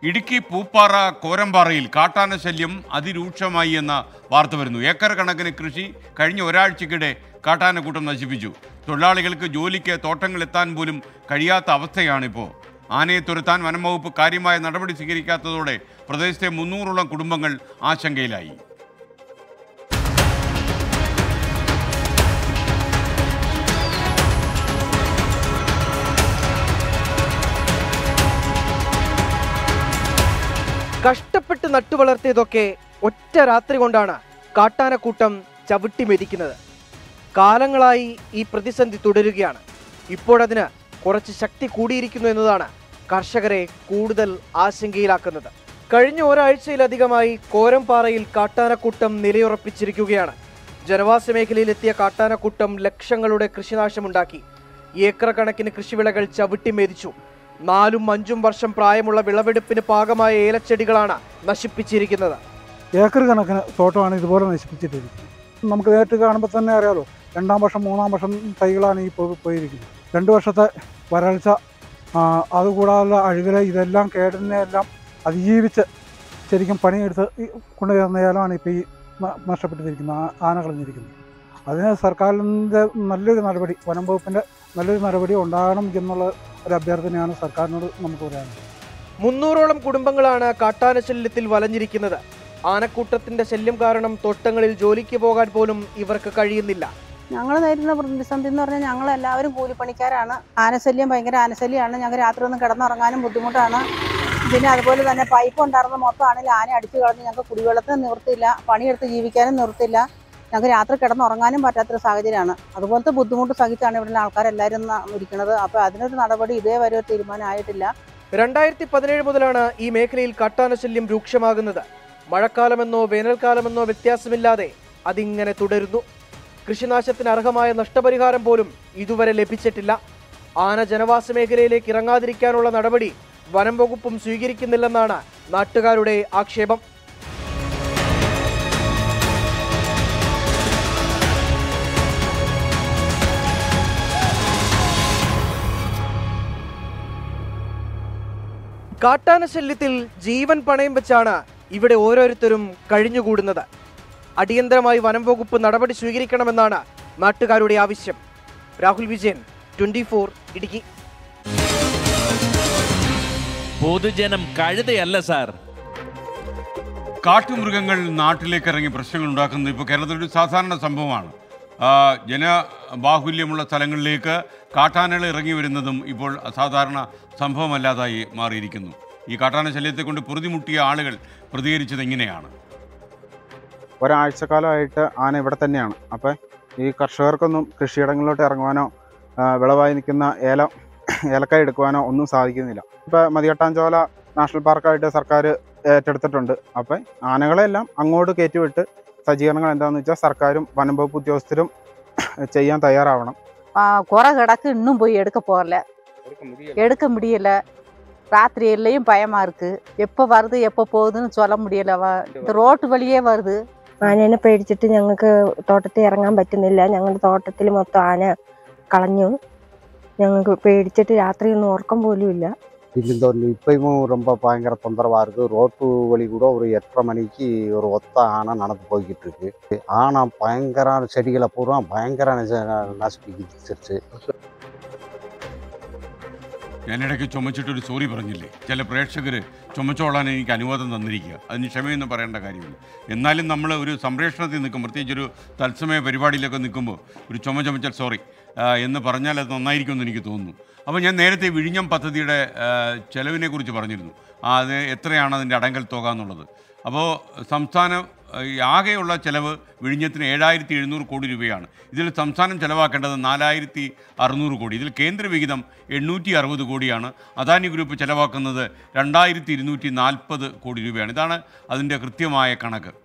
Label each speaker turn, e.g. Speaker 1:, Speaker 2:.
Speaker 1: ഇടുക്കി പൂപ്പാറ കോരമ്പാറയിൽ കാട്ടാന ശല്യം അതിരൂക്ഷമായി എന്ന വാർത്ത വരുന്നു ഏക്കർ കണക്കിന് കൃഷി കഴിഞ്ഞ ഒരാഴ്ചക്കിടെ കാട്ടാനക്കൂട്ടം നശിപ്പിച്ചു തൊഴിലാളികൾക്ക് ജോലിക്ക് തോട്ടങ്ങൾ എത്താൻ പോലും കഴിയാത്ത അവസ്ഥയാണിപ്പോൾ ആനയെ തുരത്താൻ വനംവകുപ്പ് കാര്യമായ നടപടി സ്വീകരിക്കാത്തതോടെ പ്രദേശത്തെ മുന്നൂറോളം കുടുംബങ്ങൾ ആശങ്കയിലായി
Speaker 2: കഷ്ടപ്പെട്ട് നട്ടുവളർത്തിയതൊക്കെ ഒറ്റ രാത്രി കൊണ്ടാണ് കാട്ടാനക്കൂട്ടം ചവിട്ടി മെതിക്കുന്നത് കാലങ്ങളായി ഈ പ്രതിസന്ധി തുടരുകയാണ് ഇപ്പോഴതിന് കുറച്ച് ശക്തി കൂടിയിരിക്കുന്നു എന്നതാണ് കർഷകരെ കൂടുതൽ ആശങ്കയിലാക്കുന്നത് കഴിഞ്ഞ ഒരാഴ്ചയിലധികമായി കോരംപാറയിൽ കാട്ടാനക്കൂട്ടം നിലയുറപ്പിച്ചിരിക്കുകയാണ് ജനവാസ മേഖലയിലെത്തിയ കാട്ടാനക്കൂട്ടം ലക്ഷങ്ങളുടെ കൃഷിനാശമുണ്ടാക്കി ഏക്കർ കണക്കിന് കൃഷിവിളകൾ ചവിട്ടി മെതിച്ചു നാലും അഞ്ചും വർഷം പ്രായമുള്ള വിളവെടുപ്പിന് പാകമായ ഏലച്ചെടികളാണ് നശിപ്പിച്ചിരിക്കുന്നത്
Speaker 3: ഏക്കർ കണക്കിന് തോട്ടമാണ് ഇതുപോലെ നശിപ്പിച്ചിട്ടിരിക്കുന്നത് നമുക്ക് നേരിട്ട് കാണുമ്പോൾ തന്നെ അറിയാലോ രണ്ടാം വർഷം മൂന്നാം വർഷം തൈകളാണ് ഈ പോയി പോയിരിക്കുന്നത് രണ്ട് വർഷത്തെ വരൾച്ച ആ, അതുകൂടാതെ അഴുകല ഇതെല്ലാം കേടനെല്ലാം അതിജീവിച്ച് ശരിക്കും പണിയെടുത്ത് ഈ കൊണ്ടുവരുന്ന ഏലമാണ് ഇപ്പോൾ ഈ ന- നഷ്ടപ്പെട്ടിരിക്കുന്നത് ആ- ആന കളഞ്ഞിരിക്കുന്നത് അതിന് സർക്കാരിൻ്റെ നല്ലൊരു നടപടി വനം വകുപ്പിൻ്റെ നല്ലൊരു നടപടി ഉണ്ടാകണം എന്നുള്ള ഒരു അഭ്യർത്ഥനയാണ് സർക്കാരിനോട് നമുക്ക് പറയാനുള്ളത്
Speaker 2: മുന്നൂറോളം കുടുംബങ്ങളാണ് കാട്ടാനശല്യത്തിൽ വലഞ്ഞിരിക്കുന്നത് ആനക്കൂട്ടത്തിന്റെ ശല്യം കാരണം തോട്ടങ്ങളിൽ ജോലിക്ക് പോകാൻ പോലും ഇവർക്ക് കഴിയുന്നില്ല
Speaker 4: ഞങ്ങൾ നേരിടുന്ന പ്രതിസന്ധി എന്ന് പറഞ്ഞാൽ ഞങ്ങൾ എല്ലാവരും കൂലിപ്പണിക്കാരാണ് ആനശല്യം ഭയങ്കര ആനശല്യമാണ് ഞങ്ങൾക്ക് രാത്രി ഒന്നും കിടന്നുറങ്ങാനും ബുദ്ധിമുട്ടാണ് പിന്നെ അതുപോലെ തന്നെ പൈപ്പ് ഉണ്ടായിരുന്ന മൊത്തമാണെങ്കിൽ ആന അടിച്ചു കളഞ്ഞ് ഞങ്ങൾക്ക് കുടിവെള്ളത്തിന് നിവൃത്തിയില്ല പണിയെടുത്ത് ജീവിക്കാനും നിവൃത്തിയില്ല ഞങ്ങൾക്ക് രാത്രി കിടന്നുറങ്ങാനും പറ്റാത്തൊരു സാഹചര്യമാണ് അതുപോലത്തെ ബുദ്ധിമുട്ട് സഹിച്ചാണ് ഇവിടുത്തെ ആൾക്കാരെല്ലാവരും ന- ഇരിക്കുന്നത് അപ്പോൾ അതിനൊരു നടപടി ഇതേവരെ ഒരു തീരുമാനമായിട്ടില്ല
Speaker 2: രണ്ടായിരത്തി പതിനേഴ് മുതലാണ് ഈ മേഖലയിൽ കാട്ടാനശല്യം രൂക്ഷമാകുന്നത് മഴക്കാലമെന്നോ വേനൽക്കാലമെന്നോ വ്യത്യാസമില്ലാതെ അതിങ്ങനെ തുടരുന്നു കൃഷിനാശത്തിന് അർഹമായ നഷ്ടപരിഹാരം പോലും ഇതുവരെ ലഭിച്ചിട്ടില്ല ആന ജനവാസ മേഖലയിലേക്ക് ഇറങ്ങാതിരിക്കാനുള്ള നടപടി വനം വകുപ്പും സ്വീകരിക്കുന്നില്ലെന്നാണ് നാട്ടുകാരുടെ ആക്ഷേപം കാട്ടാന ശല്യത്തിൽ ജീവൻ പണയം വെച്ചാണ് ഇവിടെ ഓരോരുത്തരും കഴിഞ്ഞുകൂടുന്നത് അടിയന്തരമായി വനം വകുപ്പ് നടപടി സ്വീകരിക്കണമെന്നാണ് നാട്ടുകാരുടെ ആവശ്യം രാഹുൽ വിജയൻ ട്വന്റി ഇടുക്കി
Speaker 5: പൊതുജനം കഴുതയല്ല സാർ
Speaker 1: കാട്ടുമൃഗങ്ങൾ നാട്ടിലേക്ക് ഇറങ്ങി പ്രശ്നങ്ങൾ ഉണ്ടാക്കുന്നത് ഇപ്പോൾ കേരളത്തിൽ ഒരു സാധാരണ സംഭവമാണ് ആ, ജനബാഹുല്യമുള്ള സ്ഥലങ്ങളിലേക്ക് കാട്ടാനകൾ ഇറങ്ങി വരുന്നതും ഇപ്പോൾ അസാധാരണ സംഭവമല്ലാതായി മാറിയിരിക്കുന്നു ഈ കാട്ടാന ശല്യത്തെ കൊണ്ട് പൊറുതിമുട്ടിയ ആളുകൾ പ്രതികരിച്ചത് എങ്ങനെയാണ്
Speaker 6: ഒരാഴ്ചക്കാലമായിട്ട് ആന ഇവിടെ തന്നെയാണ് അപ്പം ഈ കർഷകർക്കൊന്നും കൃഷിയിടങ്ങളിലോട്ട് ഇറങ്ങുവാനോ ആ, വിളവായി നിൽക്കുന്ന ഏലം ഏലക്കായ എടുക്കുവാനോ ഒന്നും സാധിക്കുന്നില്ല ഇപ്പം മതികട്ടാഞ്ചോല നാഷണൽ പാർക്കായിട്ട് സർക്കാർ ഏറ്റെടുത്തിട്ടുണ്ട് അപ്പം ആനകളെല്ലാം അങ്ങോട്ട് കയറ്റിവിട്ട് സജ്ജീകരണങ്ങൾ എന്താണെന്ന് വെച്ചാൽ സർക്കാരും വനം വകുപ്പ് ഉദ്യോഗസ്ഥരും ചെയ്യാൻ തയ്യാറാവണം
Speaker 4: ஆ, குறை கிடக்கு இன்னும் போய் எடுக்க போகல எடுக்க முடியல ராத்திரி எல்லையும் பயமா இருக்கு எப்போ வருது எப்போ போகுதுன்னு சொல்ல முடியல வ- இந்த ரோட்டு வழியே வருது
Speaker 7: ആനേനെ പേടിച്ചിട്ട് ഞങ്ങൾക്ക് തോട്ടത്തിൽ ഇറങ്ങാൻ പറ്റുന്നില്ല ഞങ്ങളുടെ തോട്ടത്തിൽ മൊത്തം ആന കളഞ്ഞു ഞങ്ങൾക്ക് പേടിച്ചിട്ട് രാത്രി ഒന്നും ഉറക്കം പോലും ഇല്ല
Speaker 8: இந்த ஒரு இப்பயும் ரொம்ப பயங்கர தொந்தரவாக இருக்குது ரோட்டு வழி கூட ஒரு எட்டரை மணிக்கு ஒரு ஒத்த ஆனை நடந்து போய்கிட்டு இருக்கு ஆனை பயங்கர செடிகளை பூரா பயங்கர நச- நசுக்கிச்சிருச்சு
Speaker 1: ഞാനിടയ്ക്ക് ചുമച്ചിട്ടൊരു സോറി പറഞ്ഞില്ലേ ചില പ്രേക്ഷകർ ചുമച്ചോളാൻ എനിക്ക് അനുവാദം തന്നിരിക്കുക അതിന് ക്ഷമയൊന്നും പറയേണ്ട കാര്യമില്ല എന്നാലും നമ്മൾ ഒരു സംപ്രേഷണത്തിൽ നിൽക്കും പ്രത്യേകിച്ച് ഒരു തത്സമയ പരിപാടിയിലൊക്കെ നിൽക്കുമ്പോൾ ഒരു ചുമ ചുമച്ചാൽ സോറി എന്ന് പറഞ്ഞാൽ അത് നന്നായിരിക്കുമെന്ന് എനിക്ക് തോന്നുന്നു അപ്പോൾ ഞാൻ നേരത്തെ വിഴിഞ്ഞം പദ്ധതിയുടെ ആ, ചെലവിനെ കുറിച്ച് പറഞ്ഞിരുന്നു ആ, അത് എത്രയാണ് അതിൻ്റെ അടങ്കൽ തുക എന്നുള്ളത് അപ്പോൾ സംസ്ഥാന ഈ ആകെയുള്ള ചെലവ് വിഴിഞ്ഞത്തിന് ഏഴായിരത്തി എഴുന്നൂറ് കോടി രൂപയാണ് ഇതിൽ സംസ്ഥാനം ചെലവാക്കേണ്ടത് നാലായിരത്തി അറുന്നൂറ് കോടി ഇതിൽ കേന്ദ്ര വിഹിതം എണ്ണൂറ്റി അറുപത് കോടിയാണ് അദാനി ഗ്രൂപ്പ് ചെലവാക്കുന്നത് രണ്ടായിരത്തി ഇരുന്നൂറ്റി നാൽപ്പത് കോടി രൂപയാണ് ഇതാണ് അതിൻ്റെ കൃത്യമായ കണക്ക്